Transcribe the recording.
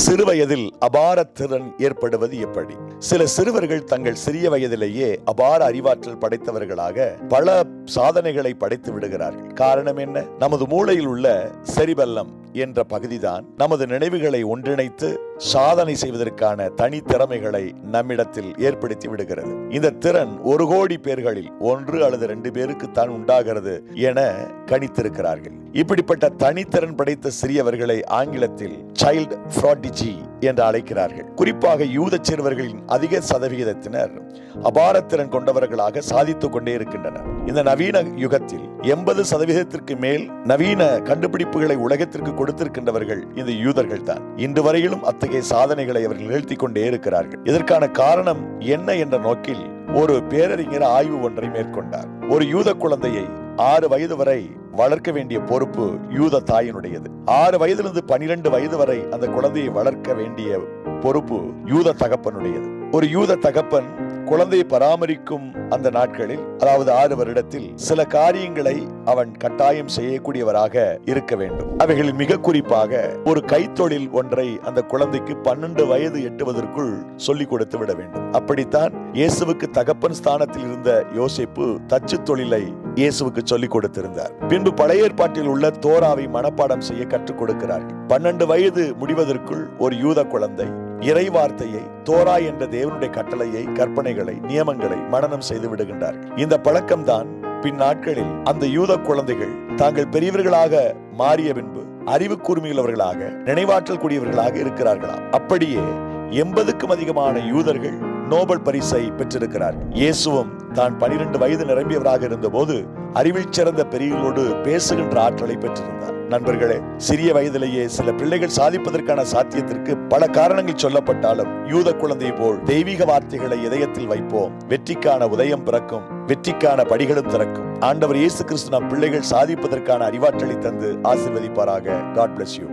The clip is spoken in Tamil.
சிறு வயதில் அபார திறன் ஏற்படுவது எப்படி சில சிறுவர்கள் தங்கள் சிறிய வயதிலேயே அபார அறிவாற்றல் படைத்தவர்களாக பல சாதனைகளை படைத்து விடுகிறார்கள் காரணம் என்ன நமது மூளையில் உள்ள செரிபல்லம் என்ற பகுதிதான் நமது நினைவுகளை ஒன்றிணைத்து சாதனை செய்வதற்கான தனித்திறமைகளை நம்மிடத்தில் ஏற்படுத்தி விடுகிறது இந்த திறன் ஒரு கோடி பேர்களில் ஒன்று அல்லது ரெண்டு பேருக்கு தான் உண்டாகிறது என கணித்திருக்கிறார்கள் இப்படிப்பட்ட தனித்திறன் படைத்த சிறியவர்களை ஆங்கிலத்தில் சைல்டு ஃப்ராடிஜி என்று அழைக்கிறார்கள் குறிப்பாக யூத சிறுவர்களின் அதிக சதவிகிதத்தினர் அபாரத்திறன் கொண்டவர்களாக சாதித்துக் கொண்டே இருக்கின்றனர் இந்த நவீன யுகத்தில் எண்பது சதவீதத்திற்கு மேல் நவீன கண்டுபிடிப்புகளை உலகத்திற்கு கொடுத்திருக்கின்றவர்கள் இந்த யூதர்கள் தான் இன்று வரையிலும் அத்தகைய சாதனைகளை அவர்கள் நிகழ்த்தி கொண்டே இருக்கிறார்கள் இதற்கான காரணம் என்ன என்ற நோக்கில் ஒரு பேரறிஞர் ஆய்வு ஒன்றை மேற்கொண்டார் ஒரு யூத குழந்தையை ஆறு வயது வரை வளர்க்க வேண்டிய பொறுப்பு யூத தாயினுடையது ஆறு வயதிலிருந்து பனிரெண்டு வயது வரை அந்த குழந்தையை வளர்க்க வேண்டிய பொறுப்பு யூத தகப்பனுடையது ஒரு யூத தகப்பன் குழந்தையை பராமரிக்கும் அந்த நாட்களில் அதாவது ஆறு வருடத்தில் சில காரியங்களை அவன் கட்டாயம் செய்யக்கூடியவராக இருக்க வேண்டும் அவைகளில் மிக குறிப்பாக ஒரு கைத்தொழில் ஒன்றை அந்த குழந்தைக்கு பன்னெண்டு வயது எட்டுவதற்குள் சொல்லிக் கொடுத்து விட வேண்டும் அப்படித்தான் இயேசுவுக்கு தகப்பன் ஸ்தானத்தில் இருந்த யோசிப்பு தச்சு தொழிலை இயேசுவுக்கு சொல்லிக் கொடுத்திருந்தார் பின்பு பழைய ஏற்பாட்டில் உள்ள தோராவை மனப்பாடம் செய்ய கற்றுக் கொடுக்கிறார்கள் பன்னெண்டு வயது முடிவதற்குள் ஒரு யூத குழந்தை இறை வார்த்தையை தோரா என்ற தேவனுடைய கட்டளையை கற்பனைகளை நியமங்களை மனனம் செய்து விடுகின்றார்கள் இந்த பழக்கம்தான் பின் நாட்களில் அந்த யூத குழந்தைகள் தாங்கள் பெரியவர்களாக மாறிய பின்பு அறிவு கூர்மையுள்ளவர்களாக நினைவாற்றல் கூடியவர்களாக இருக்கிறார்களாம் அப்படியே எண்பதுக்கும் அதிகமான யூதர்கள் நோபல் பரிசை பெற்றிருக்கிறார் இயேசுவும் தான் பனிரெண்டு வயது நிரம்பியவராக இருந்தபோது அறிவில் சிறந்த பெரியவர்களோடு பேசுகின்ற ஆற்றலை பெற்றிருந்தார் நண்பர்களே சிறிய வயதிலேயே சில பிள்ளைகள் சாதிப்பதற்கான சாத்தியத்திற்கு பல காரணங்கள் சொல்லப்பட்டாலும் யூத குழந்தை போல் தெய்வீக வார்த்தைகளை இதயத்தில் வைப்போம் வெற்றிக்கான உதயம் பிறக்கும் வெற்றிக்கான படிகளும் திறக்கும் ஆண்டவர் இயேசு கிறிஸ்து நம் பிள்ளைகள் சாதிப்பதற்கான அறிவாற்றலை தந்து ஆசிர்வதிப்பாராக காட் bless யூ